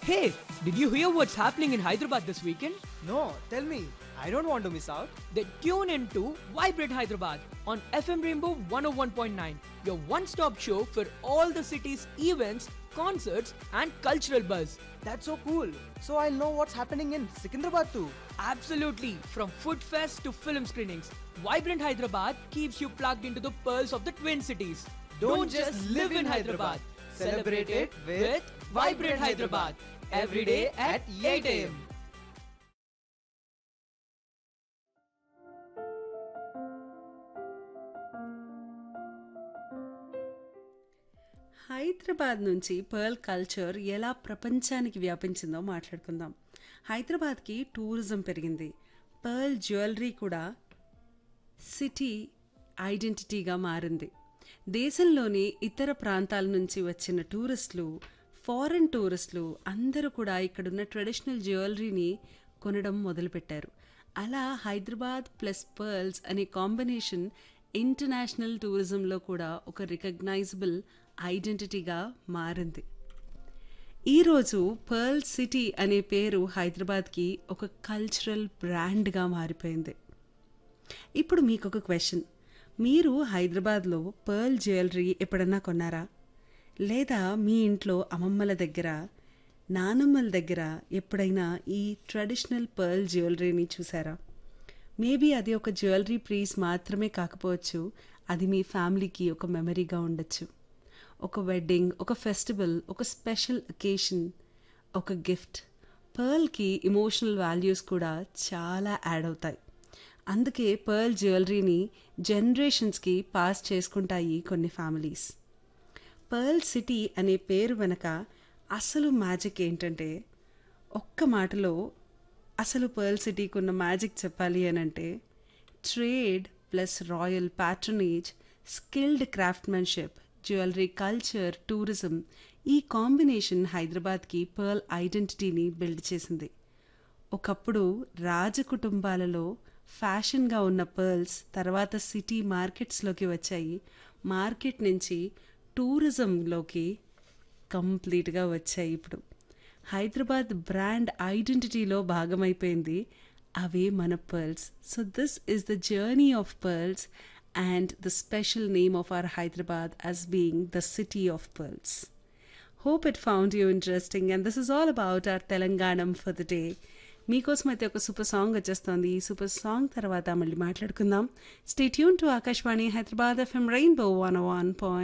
Hey, did you hear what's happening in Hyderabad this weekend? No, tell me. I don't want to miss out. Then tune in to Vibrate Hyderabad on FM Rainbow 101.9, your one stop show for all the city's events, concerts, and cultural buzz. That's so cool. So I'll know what's happening in Secunderabad too. Absolutely, from food fest to film screenings, Vibrant Hyderabad keeps you plugged into the pearls of the Twin Cities. Don't just live in Hyderabad. Celebrate it with Vibrant Hyderabad. Every day at 8 a.m. Hyderabad నుంచి pearl culture ఎలా ప్రపంచానికి వ్యాపించిందో మాట్లాడుకుందాం హైదరాబాద్కి tourism పెరిగింది pearl jewellery కూడా city ఐడెంటిటీగా మారింది దేశంలోని ఇతర ప్రాంతాల నుంచి వచ్చిన టూరిస్టులు ఫారెన్ టూరిస్టులు అందరూ కూడా ఇక్కడున్న ట్రెడిషనల్ జ్యువెలరీని కొనడం మొదలుపెట్టారు అలా హైదరాబాద్ ప్లస్ పర్ల్స్ అనే కాంబినేషన్ ఇంటర్నేషనల్ టూరిజంలో కూడా ఒక రికగ్నైజబుల్ ఐడెంటిటీగా మారింది ఈరోజు పర్ల్ సిటీ అనే పేరు హైదరాబాద్కి ఒక కల్చరల్ బ్రాండ్గా మారిపోయింది ఇప్పుడు మీకు ఒక క్వశ్చన్ మీరు హైదరాబాద్లో పర్ల్ జ్యువెలరీ ఎప్పుడన్నా కొన్నారా లేదా మీ ఇంట్లో అమ్మమ్మల దగ్గర నానమ్మల దగ్గర ఎప్పుడైనా ఈ ట్రెడిషనల్ పర్ల్ జ్యువెలరీని చూసారా మేబీ అది ఒక జ్యువెలరీ ప్రీస్ మాత్రమే కాకపోవచ్చు అది మీ ఫ్యామిలీకి ఒక మెమరీగా ఉండొచ్చు ఒక వెడ్డింగ్ ఒక ఫెస్టివల్ ఒక స్పెషల్ అకేషన్ ఒక గిఫ్ట్ పర్ల్కి ఇమోషనల్ వాల్యూస్ కూడా చాలా యాడ్ అవుతాయి అందుకే పర్ల్ జ్యువెలరీని జనరేషన్స్కి పాస్ చేసుకుంటాయి కొన్ని ఫ్యామిలీస్ పర్ల్ సిటీ అనే పేరు వెనక అసలు మ్యాజిక్ ఏంటంటే ఒక్క మాటలో అసలు పర్ల్ సిటీకి ఉన్న మ్యాజిక్ చెప్పాలి అని అంటే trade plus royal patronage skilled craftsmanship jewellery culture tourism ఈ కాంబినేషన్ హైదరాబాద్కి పర్ల్ ఐడెంటిటీని బిల్డ్ చేసింది ఒకప్పుడు రాజకుటుంబాలలో ఫ్యాషన్గా ఉన్న పర్ల్స్ తర్వాత సిటీ మార్కెట్స్లోకి వచ్చాయి మార్కెట్ నుంచి టూరిజంలోకి కంప్లీట్గా వచ్చాయి ఇప్పుడు హైదరాబాద్ బ్రాండ్ ఐడెంటిటీలో భాగమైపోయింది అవే మన pearls so this is the journey of pearls and the special name of our Hyderabad as being the city of pearls hope it found you interesting and this is all about our Telanganam for the day మీకోసం అయితే ఒక super song వచ్చేస్తుంది ఈ super song తర్వాత మళ్ళీ మాట్లాడుకుందాం stay tune to Akashvani Hyderabad FM Rainbow one one point